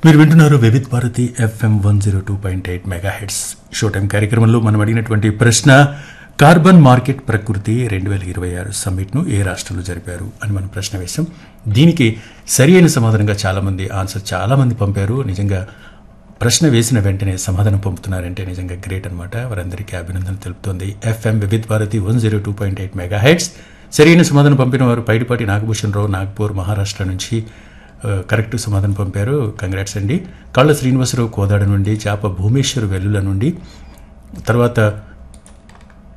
మీరు వింటున్నారు Vividh Bharati FM one zero two point eight mega heads show time కార్యక్రమంలో మనం అడిగినటువంటి ప్రశ్న కార్బన్ మార్కెట్ ప్రకృతి రెండు వేల ఇరవై ఆరు సమ్మిట్ను ఏ రాష్ట్రంలో జరిపారు అని మనం ప్రశ్న వేశాం దీనికి సరి అయిన సమాధానంగా చాలామంది ఆన్సర్ చాలామంది పంపారు నిజంగా ప్రశ్న వేసిన వెంటనే సమాధానం పంపుతున్నారంటే నిజంగా గ్రేట్ అనమాట వారందరికీ అభినందనలు తెలుపుతోంది FM Vividh Bharati one zero two point eight mega heads సరైన సమాధానం పంపిన వారు పైడిపాటి నాగభూషణ్ రావు నాగ్పూర్ మహారాష్ట్ర నుంచి ఆ, కరెక్ట్ సమాధానం పంపారు కంగ్రాట్స్ అండి కళ్ళ శ్రీనివాసరావు కోదాడ నుండి చాప భూమేశ్వర్ వెల్లుల నుండి తర్వాత